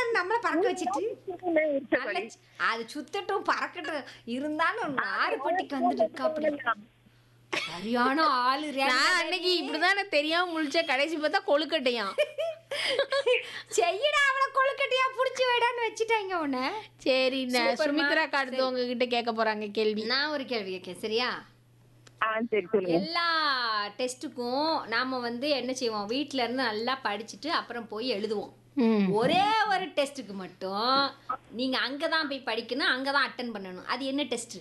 தானே நம்மள பறக்க வச்சுட்டு இருக்க நல்ல தோழி. சி- அது சுத்தட்டும் பறக்கட்டும் இருந்தாலும் நாறுபட்டிக்கு வந்துட்டு இருக்கா அப்படி சரியான ஆளு ரேணுகா நான் அன்னைக்கு இப்படிதானே தெரியாம முழிச்ச கடைசி பார்த்தா கொழுக்கட்டையாம் செய்யடா அவளை கொழுக்கட்டையா புடிச்சு வைடான்னு வச்சுட்டாங்க உன்னை சரி நான் சூப்பர்மா. சுமித்ரா அடுத்து உங்ககிட்ட கேட்க போறாங்க கேள்வி நான் ஒரு கேள்வி கேட்கேன் சரியா ஆ சரி சொல்லுங்க எல்லா டெஸ்ட்டுக்கும் நாம வந்து என்ன செய்வோம் வீட்ல இருந்து நல்லா படிச்சுட்டு அப்புறம் போய் எழுதுவோம் ம். ஒரே ஒரு டெஸ்ட்டுக்கு மட்டும் நீங்க அங்கதான் போய் படிக்கணும் அங்கதான் அட்டன் பண்ணணும் அது என்ன டெஸ்ட்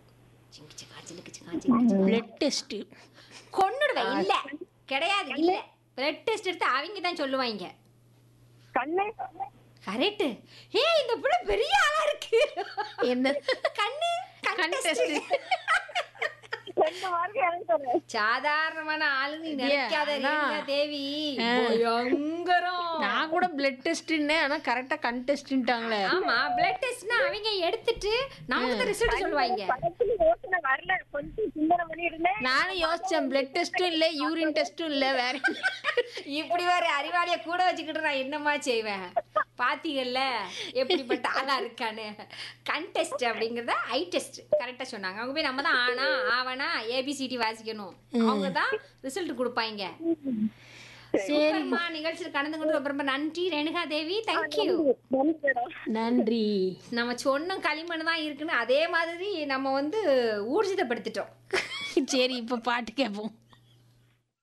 பிளட் டெஸ்ட் கொன்னுடுவேன் இல்ல கிடையாது இல்ல பிளட் டெஸ்ட் எடுத்து அவங்க தான் சொல்லுவாங்க கண்ணு கரெக்ட் ஏ இந்த பிள்ளை பெரிய ஆளா இருக்கு என்ன கண்ணு கண் கண் டெஸ்ட் test. ரெண்டு மார்க் எனக்கு தரேன் சாதாரணமான ஆளு நீ நினைக்காத அதான். ரேணுகா தேவி பயங்கரம் நான் கூட பிளட் டெஸ்ட்னே ஆனா கரெக்டா கண் டெஸ்ட்ன்ட்டாங்களே ஆமா பிளட் டெஸ்ட்னா அவங்க எடுத்துட்டு நமக்கு ரிசல்ட் சொல்லுவாங்க பக்கத்துல யோசனை வரல கொஞ்சம் சிந்தனை பண்ணி இருந்தேன் நானும் யோசிச்சேன் பிளட் டெஸ்ட்டும் இல்ல யூரின் டெஸ்ட்டும் இல்ல வேற இப்படி ஒரு அறிவாளிய கூட வச்சுக்கிட்டு நான் என்னமா செய்வேன் பாத்தீங்கல்ல எப்படிப்பட்ட ஆளா இருக்கான்னு கண் டெஸ்ட் அப்படிங்கறத ஐ டெஸ்ட் கரெக்டா சொன்னாங்க அவங்க போய் நம்ம தான் ஆனா ஆவனா ஏபிசிடி வாசிக்கணும் அவங்க தான் ரிசல்ட் கொடுப்பாங்க சரிம்மா நிகழ்ச்சியில் கலந்து கொண்டு ரொம்ப ரொம்ப நன்றி ரேணுகா தேவி தேங்க்யூ நன்றி மேடம் நன்றி நம்ம சொன்ன களிமண் தான் இருக்குன்னு அதே மாதிரி நம்ம வந்து ஊர்ஜிதப்படுத்திட்டோம் சரி இப்ப பாட்டு கேட்போம்